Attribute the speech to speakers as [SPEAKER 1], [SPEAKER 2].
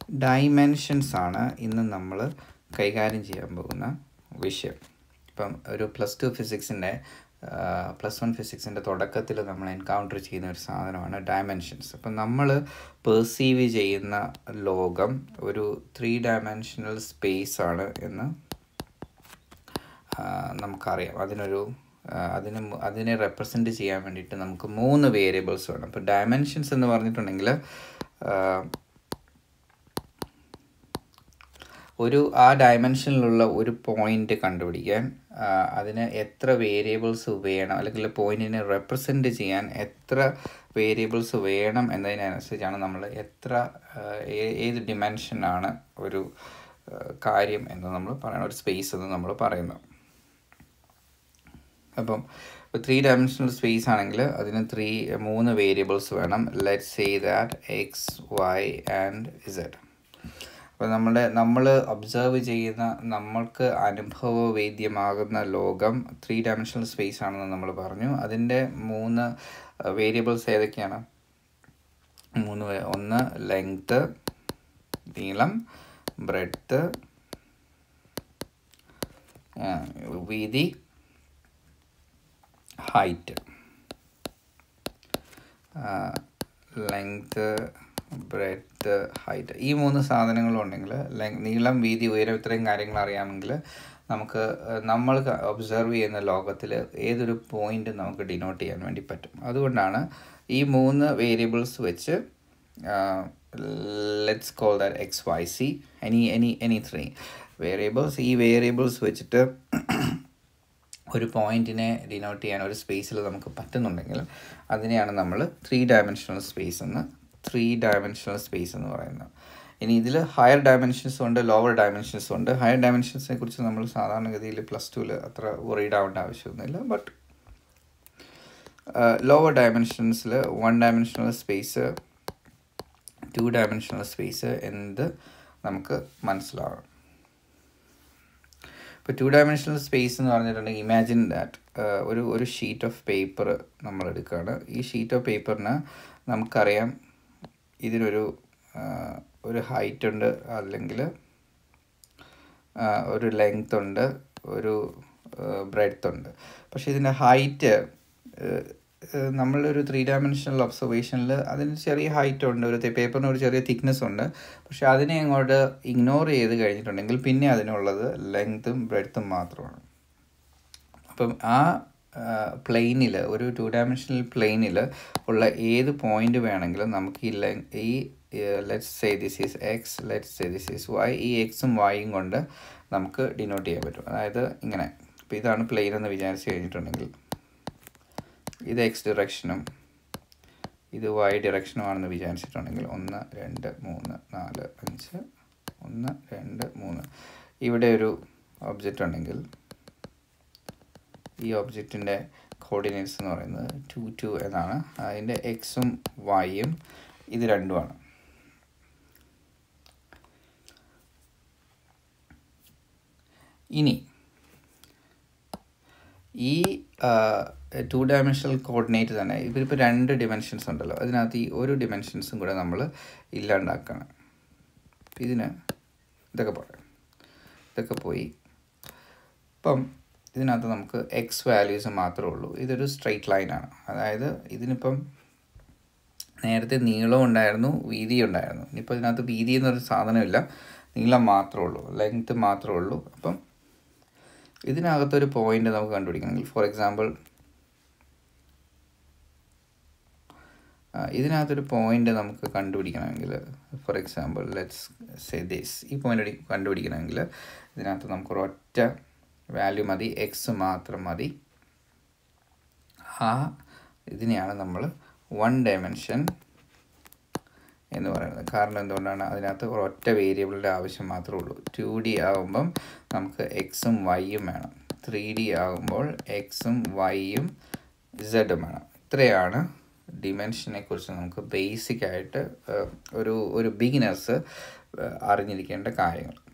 [SPEAKER 1] dimensions ആണ് ഇന്ന് നമ്മൾ കൈകാര്യം ചെയ്യാൻ പോകുന്ന വിഷയം ഇപ്പം ഒരു പ്ലസ് ടു ഫിസിക്സിൻ്റെ പ്ലസ് വൺ ഫിസിക്സിൻ്റെ തുടക്കത്തിൽ നമ്മൾ എൻകൗണ്ടർ ചെയ്യുന്ന ഒരു സാധനമാണ് ഡയമെൻഷൻസ് അപ്പം നമ്മൾ പെർസീവ് ചെയ്യുന്ന ലോകം ഒരു ത്രീ ഡയമെൻഷണൽ സ്പേസ് ആണ് എന്ന് ആ, നമുക്കറിയാം അതിനൊരു ആ, അതിന് മു- അതിനെ റെപ്രസെൻറ്റ് ചെയ്യാൻ വേണ്ടിയിട്ട് നമുക്ക് മൂന്ന് വേരിയബിൾസ് വേണം അപ്പോൾ ഡയമെൻഷൻസ് എന്ന് പറഞ്ഞിട്ടുണ്ടെങ്കിൽ ആ, ഒരു ആ ഡയമെൻഷനിലുള്ള ഒരു പോയിന്റ് കണ്ടുപിടിക്കാൻ ആ, അതിന് എത്ര വേരിയബിൾസ് വേണം അല്ലെങ്കിൽ പോയിന്റിനെ റെപ്രസെൻറ്റ് ചെയ്യാൻ എത്ര വേരിയബിൾസ് വേണം എന്നതിനനുസരിച്ചാണ് നമ്മൾ എത്ര ആ, ഏ- ഏത് ഡിമെൻഷനാണ് ഒരു ആ, കാര്യം എന്ന് നമ്മൾ പറയണം ഒരു സ്പേസ് എന്ന് നമ്മൾ പറയുന്നത് അപ്പം ത്രീ ഡയമെൻഷണൽ സ്പേസ് ആണെങ്കിൽ അതിന് ത്രീ മൂന്ന് വേരിയബിൾസ് വേണം let say that X Y and Z അപ്പോൾ നമ്മുടെ നമ്മൾ ഒബ്സർവ് ചെയ്യുന്ന നമ്മൾക്ക് അനുഭവവേദ്യമാകുന്ന ലോകം ത്രീ ഡയമെൻഷണൽ സ്പേസ് ആണെന്ന് നമ്മൾ പറഞ്ഞു അതിൻ്റെ മൂന്ന് വേരിയബിൾസ് ഏതൊക്കെയാണ് മൂന്ന് വേ- ഒന്ന് ലെങ്ത്ത് നീളം ബ്രെഡ്ത്ത് വീതി ഹൈറ്റ് ലെങ്ത് ബ്രെഡ്ത്ത് ഹൈറ്റ് ഈ മൂന്ന് സാധനങ്ങളും ഉണ്ടെങ്കിൽ ലെങ് നീളം വീതി ഉയരം ഇത്രയും കാര്യങ്ങൾ അറിയാമെങ്കിൽ നമുക്ക് നമ്മൾ ഒബ്സർവ് ചെയ്യുന്ന ലോകത്തിൽ ഏതൊരു പോയിന്റ് നമുക്ക് ഡിനോട്ട് ചെയ്യാൻ വേണ്ടി പറ്റും അതുകൊണ്ടാണ് ഈ മൂന്ന് വേരിയബിൾസ് വെച്ച് let's call that X Y C any any any three variables ഈ വേരിയബിൾസ് വെച്ചിട്ട് ഒരു പോയിന്റിനെ ഡിനോട്ട് ചെയ്യാൻ ഒരു സ്പേസിൽ നമുക്ക് പറ്റുന്നുണ്ടെങ്കിൽ അതിനെയാണ് നമ്മൾ ത്രീ ഡയമെൻഷണൽ സ്പേസ് എന്ന് ത്രീ ഡയമെൻഷണൽ സ്പേസ് എന്ന് പറയുന്നത് ഇനി ഇതിൽ ഹയർ ഡയമെൻഷൻസ് ഉണ്ട് ലോവർ ഡയമെൻഷൻസ് ഉണ്ട് ഹയർ ഡയമെൻഷൻസിനെ കുറിച്ച് നമ്മൾ സാധാരണഗതിയിൽ പ്ലസ് ടുവിൽ അത്ര worried ആവേണ്ട ആവശ്യമൊന്നുമില്ല ബട്ട് ലോവർ ഡയമെൻഷൻസിൽ one dimensional space two dimensional space എന്ത് നമുക്ക് മനസ്സിലാവും ഇപ്പോൾ ടു ഡയമെൻഷണൽ സ്പേസ് എന്ന് പറഞ്ഞിട്ടുണ്ടെങ്കിൽ ഇമാജിൻ ദാറ്റ് ഒരു ഒരു ഷീറ്റ് ഓഫ് പേപ്പർ നമ്മൾ എടുക്കുകയാണ് ഈ ഷീറ്റ് ഓഫ് പേപ്പറിന് നമുക്കറിയാം ഇതിനൊരു ആ, ഒരു ഹൈറ്റ് ഉണ്ട് അല്ലെങ്കിൽ ആ, ഒരു ലെങ്ത് ഉണ്ട് ഒരു ബ്രെഡ്ത്ത് ഉണ്ട് പക്ഷേ ഇതിൻ്റെ ഹൈറ്റ് നമ്മളൊരു ത്രീ ഡയമെൻഷണൽ ഒബ്സർവേഷനിൽ അതിന് ചെറിയ ഹൈറ്റ് ഉണ്ട് ഒരു പേപ്പറിന് ഒരു ചെറിയ തിക്നെസ് ഉണ്ട് പക്ഷെ അതിനെ അങ്ങോട്ട് ഇഗ്നോർ ചെയ്ത് കഴിഞ്ഞിട്ടുണ്ടെങ്കിൽ പിന്നെ അതിനുള്ളത് ലെങ്ത്തും ബ്രെഡ്ത്തും മാത്രമാണ് അപ്പം ആ പ്ലെയിനിൽ ഒരു ടു ഡയമെൻഷണൽ പ്ലെയിനിൽ ഉള്ള ഏത് പോയിന്റ് വേണമെങ്കിലും നമുക്ക് ഈ ലെ ഈ let's say this is X let's say this is Y ഈ എക്സും വൈയും കൊണ്ട് നമുക്ക് ഡിനോട്ട് ചെയ്യാൻ പറ്റും അതായത് ഇങ്ങനെ അപ്പോൾ ഇതാണ് പ്ലെയിൻ എന്ന് വിചാരിച്ച് കഴിഞ്ഞിട്ടുണ്ടെങ്കിൽ ഇത് എക്സ് ഡിറക്ഷനും ഇത് വൈ ഡിറക്ഷനുമാണെന്ന് വിചാരിച്ചിട്ടുണ്ടെങ്കിൽ ഒന്ന് രണ്ട് മൂന്ന് നാല് അഞ്ച് ഒന്ന് രണ്ട് മൂന്ന് ഇവിടെ ഒരു ഒബ്ജക്റ്റ് ഉണ്ടെങ്കിൽ ഈ ഒബ്ജക്റ്റിൻ്റെ കോർഡിനേറ്റ്സ് എന്ന് പറയുന്നത് ടു ടു എന്നാണ് അതിൻ്റെ എക്സും വൈയും ഇത് രണ്ടുമാണ് ഇനി ഈ ടു ഡയമെൻഷണൽ കോർഡിനേറ്റ് തന്നെ ഇതിലിപ്പോൾ രണ്ട് ഡിമെൻഷൻസ് ഉണ്ടല്ലോ അതിനകത്ത് ഈ ഒരു ഡിമെൻഷൻസും കൂടെ നമ്മൾ ഇല്ലാണ്ടാക്കുകയാണ് ഇതിന് ഇതൊക്കെ പറയാം ഇതൊക്കെ പോയി ഇപ്പം ഇതിനകത്ത് നമുക്ക് എക്സ് വാല്യൂസ് മാത്രമേ ഉള്ളൂ ഇതൊരു സ്ട്രെയിറ്റ് ലൈനാണ് അതായത് ഇതിനിപ്പം നേരത്തെ നീളം ഉണ്ടായിരുന്നു വീതി ഉണ്ടായിരുന്നു ഇനിയിപ്പോൾ ഇതിനകത്ത് വീതി എന്നൊരു സാധനമില്ല നീളം മാത്രമേ ഉള്ളൂ ലെങ്ത്ത് മാത്രമേ ഉള്ളൂ അപ്പം ഇതിനകത്തൊരു പോയിന്റ് നമുക്ക് കണ്ടുപിടിക്കണമെങ്കിൽ ഫോർ എക്സാമ്പിൾ ഇതിനകത്തൊരു പോയിന്റ് നമുക്ക് കണ്ടുപിടിക്കണമെങ്കിൽ for example let's say this ഈ പോയിന്റ് കണ്ടുപിടിക്കണമെങ്കിൽ ഇതിനകത്ത് നമുക്ക് ഒരൊറ്റ വാല്യൂ മതി എക്സ് മാത്രം മതി ആ ഇതിനെയാണ് നമ്മൾ വൺ ഡയമെൻഷൻ എന്ന് പറയുന്നത് കാരണം എന്തുകൊണ്ടാണ് അതിനകത്ത് ഒരൊറ്റ വേരിയബിളിൻ്റെ ആവശ്യം മാത്രമേ ഉള്ളൂ ടു ഡി ആകുമ്പം നമുക്ക് എക്സും വൈയും വേണം ത്രീ ഡി ആകുമ്പോൾ എക്സും വൈയും ഇസഡും വേണം ഇത്രയാണ് ഡിമെൻഷനെ കുറിച്ച് നമുക്ക് ബേസിക് ആയിട്ട് ഏഹ്, ഒരു ഒരു ബിഗിനേഴ്സ് അറിഞ്ഞിരിക്കേണ്ട കാര്യങ്ങൾ